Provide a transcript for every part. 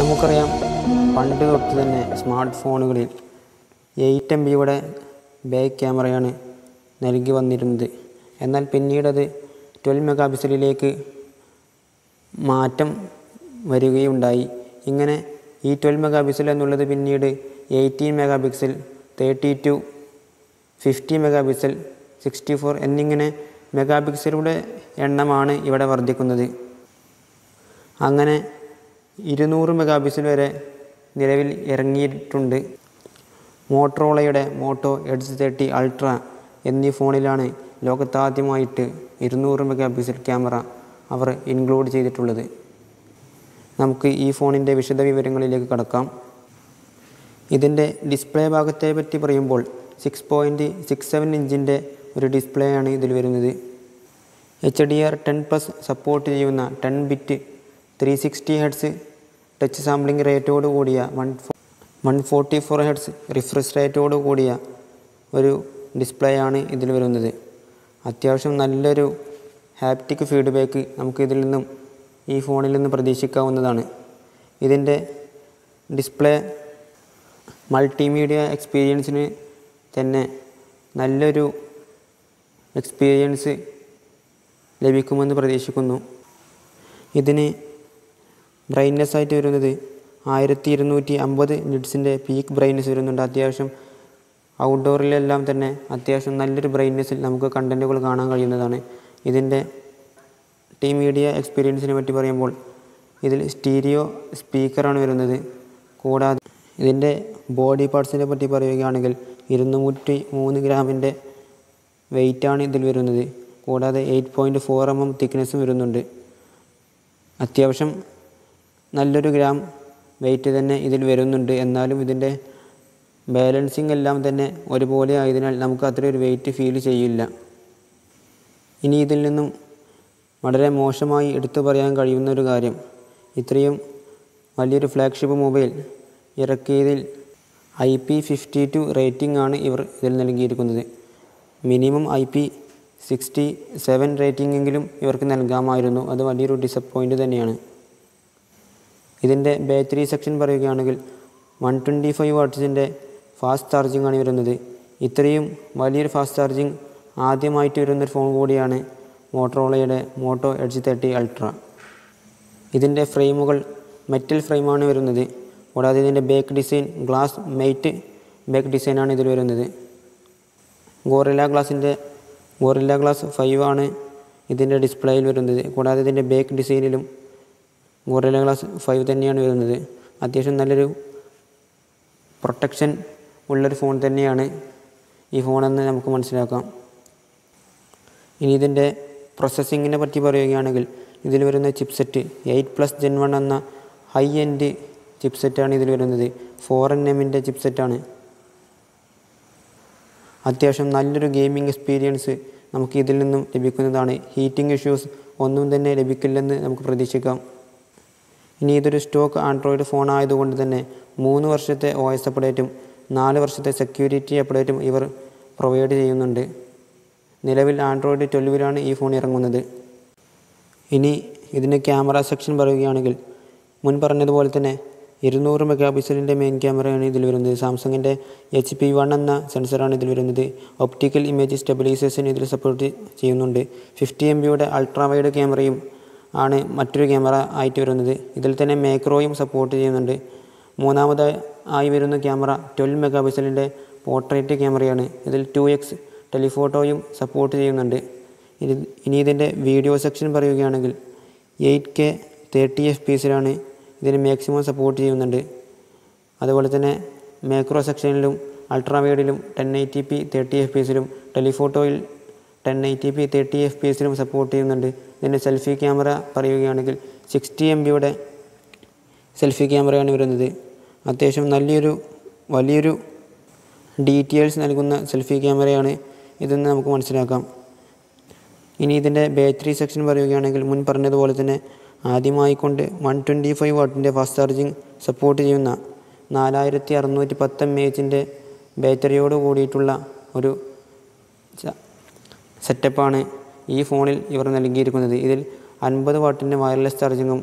നമുക്കറിയാം പണ്ട് തൊട്ട് തന്നെ സ്മാർട്ട് ഫോണുകളിൽ എയ്റ്റ് എം ബിയുടെ ബാക്ക് ക്യാമറയാണ് നൽകി വന്നിരുന്നത് എന്നാൽ പിന്നീടത് ട്വൽവ് മെഗാ പിക്സലിലേക്ക് മാറ്റം വരികയുണ്ടായി ഇങ്ങനെ ഈ ട്വൽവ് മെഗാ പിക്സൽ എന്നുള്ളത് പിന്നീട് eighteen mega pixel thirty two fifty mega pixel sixty four എന്നിങ്ങനെ മെഗാ പിക്സലുടെ എണ്ണമാണ് ഇവിടെ വർദ്ധിക്കുന്നത് അങ്ങനെ ഇരുന്നൂറ് മെഗാ പിക്സൽ വരെ നിലവിൽ ഇറങ്ങിയിട്ടുണ്ട് മോട്ടറോളയുടെ മോട്ടോ എഡ്ജ് തേർട്ടി അൾട്ര എന്നീ ഫോണിലാണ് ലോകത്താദ്യമായിട്ട് ഇരുന്നൂറ് മെഗാ പിക്സൽ ക്യാമറ അവർ ഇൻക്ലൂഡ് ചെയ്തിട്ടുള്ളത് നമുക്ക് ഈ ഫോണിൻ്റെ വിശദ വിവരങ്ങളിലേക്ക് കടക്കാം ഇതിൻ്റെ ഡിസ്പ്ലേ ഭാഗത്തെ പറ്റി പറയുമ്പോൾ സിക്സ് പോയിൻറ്റ് സിക്സ് സെവൻ ഇഞ്ചിൻ്റെ ഒരു ഡിസ്പ്ലേ ആണ് ഇതിൽ വരുന്നത് H D R ten plus support ചെയ്യുന്ന ten bit three sixty hertz touch sampling റേറ്റോട് കൂടിയ one one forty four hertz refresh റേറ്റോട് കൂടിയ ഒരു ഡിസ്പ്ലേ ആണ് ഇതിൽ വരുന്നത് അത്യാവശ്യം നല്ലൊരു ഹാപ്റ്റിക് ഫീഡ്ബാക്ക് നമുക്ക് ഇതിൽ നിന്നും ഈ ഫോണിൽ നിന്ന് പ്രതീക്ഷിക്കാവുന്നതാണ് ഇതിൻ്റെ ഡിസ്പ്ലേ മൾട്ടിമീഡിയ എക്സ്പീരിയൻസിന് തന്നെ നല്ലൊരു എക്സ്പീരിയൻസ് ലഭിക്കുമെന്ന് പ്രതീക്ഷിക്കുന്നു ഇതിന് ബ്രൈറ്റ്നെസ് ആയിട്ട് വരുന്നത് ആയിരത്തി ഇരുന്നൂറ്റി അമ്പത് നിറ്റ്സിൻ്റെ പീക്ക് ബ്രൈറ്റ്നെസ് വരുന്നുണ്ട് അത്യാവശ്യം ഔട്ട്ഡോറിലെല്ലാം തന്നെ അത്യാവശ്യം നല്ലൊരു ബ്രൈറ്റ്നെസ്സിൽ നമുക്ക് കണ്ടൻറ്റുകൾ കാണാൻ കഴിയുന്നതാണ് ഇതിൻ്റെ ടി മീഡിയ എക്സ്പീരിയൻസിനെ പറ്റി പറയുമ്പോൾ ഇതിൽ സ്റ്റീരിയോ സ്പീക്കറാണ് വരുന്നത് കൂടാതെ ഇതിൻ്റെ ബോഡി പാർട്സിനെ പറ്റി പറയുകയാണെങ്കിൽ ഇരുന്നൂറ്റി മൂന്ന് ഗ്രാമിൻ്റെ വെയിറ്റാണ് ഇതിൽ വരുന്നത് കൂടാതെ eight point four M M തിക്നെസ്സും വരുന്നുണ്ട് അത്യാവശ്യം നല്ലൊരു ഗ്രാം വെയിറ്റ് തന്നെ ഇതിൽ വരുന്നുണ്ട് എന്നാലും ഇതിൻ്റെ ബാലൻസിങ് എല്ലാം തന്നെ ഒരുപോലെ ആയതിനാൽ നമുക്ക് അത്ര ഒരു വെയിറ്റ് ഫീൽ ചെയ്യില്ല ഇനി ഇതിൽ നിന്നും വളരെ മോശമായി എടുത്തു പറയാൻ കഴിയുന്ന ഒരു കാര്യം ഇത്രയും വലിയൊരു ഫ്ലാഗ്ഷിപ്പ് മൊബൈൽ ഇറക്കിയതിൽ I P fifty two rating ആണ് ഇവർ ഇതിൽ നൽകിയിരിക്കുന്നത് minimum I P sixty seven rating എങ്കിലും ഇവർക്ക് നൽകാമായിരുന്നു അത് വലിയൊരു ഡിസപ്പോയിൻ്റ് തന്നെയാണ് ഇതിൻ്റെ ബാറ്ററി സെക്ഷൻ പറയുകയാണെങ്കിൽ വൺ ട്വൻറ്റി ഫൈവ് വാട്ട്സിൻ്റെ ഫാസ്റ്റ് ചാർജിങ് ആണ് വരുന്നത് ഇത്രയും വലിയൊരു ഫാസ്റ്റ് ചാർജിങ് ആദ്യമായിട്ട് വരുന്നൊരു ഫോൺ കൂടിയാണ് മോട്ടറോളയുടെ മോട്ടോ എഡ്ജ് തേർട്ടി അൾട്ര ഇതിൻ്റെ ഫ്രെയിമുകൾ മെറ്റൽ ഫ്രെയിമാണ് വരുന്നത് കൂടാതെ ഇതിൻ്റെ back design glass matte back ഡിസൈനാണ് ഇതിൽ വരുന്നത് ഗോറില്ല ഗ്ലാസിൻ്റെ ഗോറില്ല ഗ്ലാസ് ഫൈവ് ആണ് ഇതിൻ്റെ ഡിസ്പ്ലേയിൽ വരുന്നത് കൂടാതെ ഇതിൻ്റെ ബേക്ക് ഡിസൈനിലും ഗോറില്ല ഗ്ലാസ് ഫൈവ് തന്നെയാണ് വരുന്നത് അത്യാവശ്യം നല്ലൊരു പ്രൊട്ടക്ഷൻ ഉള്ളൊരു ഫോൺ തന്നെയാണ് ഈ ഫോണെന്ന് നമുക്ക് മനസ്സിലാക്കാം ഇനി ഇതിൻ്റെ പ്രോസസ്സിങ്ങിനെ പറ്റി പറയുകയാണെങ്കിൽ ഇതിൽ വരുന്ന chipset eight plus gen one എന്ന ഹൈ എൻഡ് ചിപ്സെറ്റാണ് ഇതിൽ വരുന്നത് ഫോർ എൻ എമ്മിൻ്റെ ചിപ്സെറ്റാണ് അത്യാവശ്യം നല്ലൊരു ഗെയിമിംഗ് എക്സ്പീരിയൻസ് നമുക്ക് ഇതിൽ നിന്നും ലഭിക്കുന്നതാണ് ഹീറ്റിംഗ് ഇഷ്യൂസ് ഒന്നും തന്നെ ലഭിക്കില്ലെന്ന് നമുക്ക് പ്രതീക്ഷിക്കാം ഇനി ഇതൊരു സ്റ്റോക്ക് ആൻഡ്രോയിഡ് ഫോൺ ആയതുകൊണ്ട് തന്നെ മൂന്ന് വർഷത്തെ ഒ എസ് അപ്ഡേറ്റും നാല് വർഷത്തെ സെക്യൂരിറ്റി അപ്ഡേറ്റും ഇവർ പ്രൊവൈഡ് ചെയ്യുന്നുണ്ട് നിലവിൽ ആൻഡ്രോയിഡ് ട്വൽവിലാണ് ഈ ഫോൺ ഇറങ്ങുന്നത് ഇനി ഇതിൻ്റെ ക്യാമറ സെക്ഷൻ പറയുകയാണെങ്കിൽ മുൻ പറഞ്ഞതുപോലെ തന്നെ ഇരുന്നൂറ് മെഗാ പിക്സലിൻ്റെ മെയിൻ ക്യാമറയാണ് ഇതിൽ വരുന്നത് സാംസങ്ങിൻ്റെ എച്ച് പി വൺ എന്ന സെൻസറാണ് ഇതിൽ വരുന്നത് ഒപ്റ്റിക്കൽ ഇമേജ് സ്റ്റെബിലൈസേഷൻ ഇതിൽ സപ്പോർട്ട് ചെയ്യുന്നുണ്ട് ഫിഫ്റ്റി എം ബിയുടെ അൾട്രാ വൈഡ് ക്യാമറയും ആണ് മറ്റൊരു ക്യാമറ ആയിട്ട് വരുന്നത് ഇതിൽ തന്നെ മേക്രോയും സപ്പോർട്ട് ചെയ്യുന്നുണ്ട് മൂന്നാമത് ആയി വരുന്ന ക്യാമറ ട്വൽവ് മെഗാ പിക്സലിൻ്റെ പോർട്രേറ്റ് ക്യാമറയാണ് ഇതിൽ ടു എക്സ് ടെലിഫോട്ടോയും സപ്പോർട്ട് ചെയ്യുന്നുണ്ട് ഇനി ഇനി ഇതിൻ്റെ വീഡിയോ സെക്ഷൻ പറയുകയാണെങ്കിൽ എയ്റ്റ് കെ തേർട്ടി എഫ് പീസിലാണ് ഇതിന് മാക്സിമം സപ്പോർട്ട് ചെയ്യുന്നുണ്ട് അതുപോലെ തന്നെ മാക്രോ സെക്ഷനിലും അൾട്രാ വൈഡിലും ten eighty P thirty F പീസിലും ടെലിഫോട്ടോയിൽ ten eighty P thirty F പീസിലും സപ്പോർട്ട് ചെയ്യുന്നുണ്ട് ഇതിൻ്റെ സെൽഫി ക്യാമറ പറയുകയാണെങ്കിൽ സിക്സ്റ്റി എം ബിയുടെ സെൽഫി ക്യാമറയാണ് വരുന്നത് അത്യാവശ്യം നല്ലൊരു വലിയൊരു ഡീറ്റെയിൽസ് നൽകുന്ന സെൽഫി ക്യാമറയാണ് ഇതെന്ന് നമുക്ക് മനസ്സിലാക്കാം ഇനി ഇതിൻ്റെ ബാറ്ററി സെക്ഷൻ പറയുകയാണെങ്കിൽ മുൻ പറഞ്ഞതുപോലെ തന്നെ ആദ്യമായിക്കൊണ്ട് വൺ ട്വൻറ്റി ഫൈവ് വാട്ടിൻ്റെ ഫാസ്റ്റ് ചാർജിങ് സപ്പോർട്ട് ചെയ്യുന്ന നാലായിരത്തി അറുന്നൂറ്റി പത്ത് എം എച്ചിൻ്റെ ബാറ്ററിയോട് കൂടിയിട്ടുള്ള ഒരു ച- സെറ്റപ്പാണ് ഈ ഫോണിൽ ഇവർ നൽകിയിരിക്കുന്നത് ഇതിൽ അൻപത് വാട്ടിൻ്റെ വയർലെസ് ചാർജിങ്ങും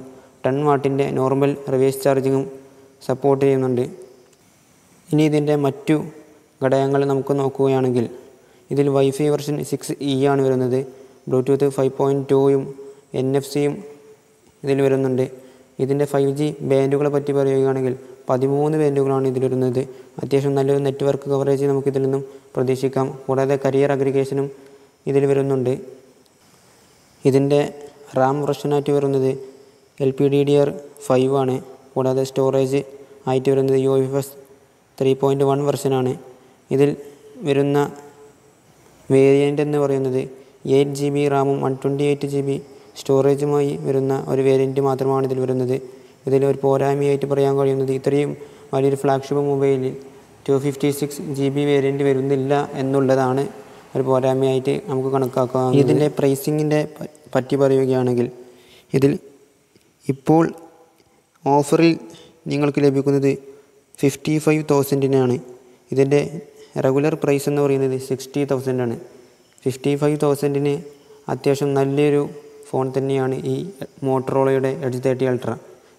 ടെൻ വാട്ടിൻ്റെ നോർമൽ റിവേഴ്സ് ചാർജിങ്ങും സപ്പോർട്ട് ചെയ്യുന്നുണ്ട് ഇനി ഇതിൻ്റെ മറ്റു ഘടകങ്ങൾ നമുക്ക് നോക്കുകയാണെങ്കിൽ ഇതിൽ വൈഫൈ വെർഷൻ സിക്സ് ഇ ആണ് വരുന്നത് ബ്ലൂടൂത്ത് ഫൈവ് പോയിൻറ്റ് ടൂയും എൻ എഫ് സിയും ഇതിൽ വരുന്നുണ്ട് ഇതിൻ്റെ ഫൈവ് ജി ബാൻഡുകളെ പറ്റി പറയുകയാണെങ്കിൽ പതിമൂന്ന് ബാൻഡുകളാണ് ഇതിൽ വരുന്നത് അത്യാവശ്യം നല്ലൊരു നെറ്റ്വർക്ക് കവറേജ് നമുക്ക് ഇതിൽ നിന്നും പ്രതീക്ഷിക്കാം കൂടാതെ കരിയർ അഗ്രിഗേഷനും ഇതിൽ വരുന്നുണ്ട് ഇതിൻ്റെ റാം വെർഷനായിട്ട് വരുന്നത് L P D D R five ആണ് കൂടാതെ സ്റ്റോറേജ് ആയിട്ട് വരുന്നത് U F S three point one വെർഷനാണ് ഇതിൽ വരുന്ന വേരിയൻ്റ് എന്ന് പറയുന്നത് എയ്റ്റ് ജി ബി റാമും one twenty eight G B സ്റ്റോറേജുമായി വരുന്ന ഒരു വേരിയൻറ്റ് മാത്രമാണ് ഇതിൽ വരുന്നത് ഇതിൽ ഒരു പോരായ്മയായിട്ട് പറയാൻ കഴിയുന്നത് ഇത്രയും വലിയൊരു ഫ്ലാഗ്ഷിപ്പ് മൊബൈലിൽ two fifty six G B variant വരുന്നില്ല എന്നുള്ളതാണ് ഒരു പോരായ്മയായിട്ട് നമുക്ക് കണക്കാക്കാം ഇതിൻ്റെ പ്രൈസിങ്ങിൻ്റെ പറ്റി പറയുകയാണെങ്കിൽ ഇതിൽ ഇപ്പോൾ ഓഫറിൽ നിങ്ങൾക്ക് ലഭിക്കുന്നത് ഫിഫ്റ്റി ഫൈവ് തൗസൻഡിനാണ് ഇതിൻ്റെ റെഗുലർ പ്രൈസ് എന്ന് പറയുന്നത് സിക്സ്റ്റി തൗസൻഡാണ് ഫിഫ്റ്റി ഫൈവ് തൗസൻഡിന് അത്യാവശ്യം നല്ലൊരു ഫോൺ തന്നെയാണ് ഈ മോട്ടറോളയുടെ എഡ്ജ് തേർട്ടി അൾട്ര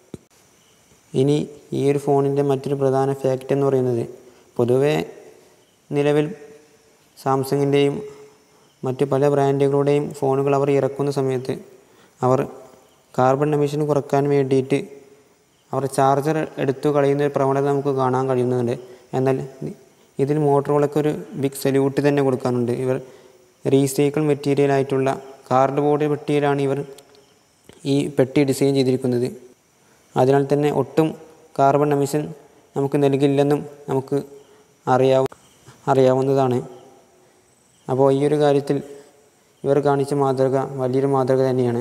ഇനി ഈ ഒരു ഫോണിൻ്റെ മറ്റൊരു പ്രധാന ഫാക്റ്റ് എന്ന് പറയുന്നത് പൊതുവേ നിലവിൽ സാംസങ്ങിൻ്റെയും മറ്റ് പല ബ്രാൻഡുകളുടെയും ഫോണുകൾ അവർ ഇറക്കുന്ന സമയത്ത് അവർ കാർബൺ എമിഷൻ കുറക്കാൻ വേണ്ടിയിട്ട് അവർ ചാർജർ എടുത്തു കളയുന്ന ഒരു പ്രവണത നമുക്ക് കാണാൻ കഴിയുന്നുണ്ട് എന്നാൽ ഇതിൽ മോട്ടറോളൊക്കെ ഒരു ബിഗ് സല്യൂട്ട് തന്നെ കൊടുക്കാറുണ്ട് ഇവർ റീസൈക്കിൾ മെറ്റീരിയൽ ആയിട്ടുള്ള കാർഡ് ബോർഡ് പെട്ടിയിലാണ് ഇവർ ഈ പെട്ടി ഡിസൈൻ ചെയ്തിരിക്കുന്നത് അതിനാൽ തന്നെ ഒട്ടും കാർബൺ എമിഷൻ നമുക്ക് നൽകില്ലെന്നും നമുക്ക് അറിയാവ അറിയാവുന്നതാണ് അപ്പോൾ ഈ ഒരു കാര്യത്തിൽ ഇവർ കാണിച്ച മാതൃക വലിയൊരു മാതൃക തന്നെയാണ്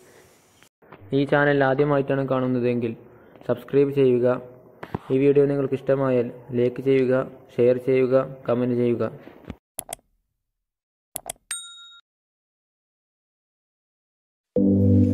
ഈ ചാനൽ ആദ്യമായിട്ടാണ് കാണുന്നതെങ്കിൽ സബ്സ്ക്രൈബ് ചെയ്യുക ഈ വീഡിയോ നിങ്ങൾക്ക് ഇഷ്ടമായാൽ ലൈക്ക് ചെയ്യുക ഷെയർ ചെയ്യുക കമൻറ്റ് ചെയ്യുക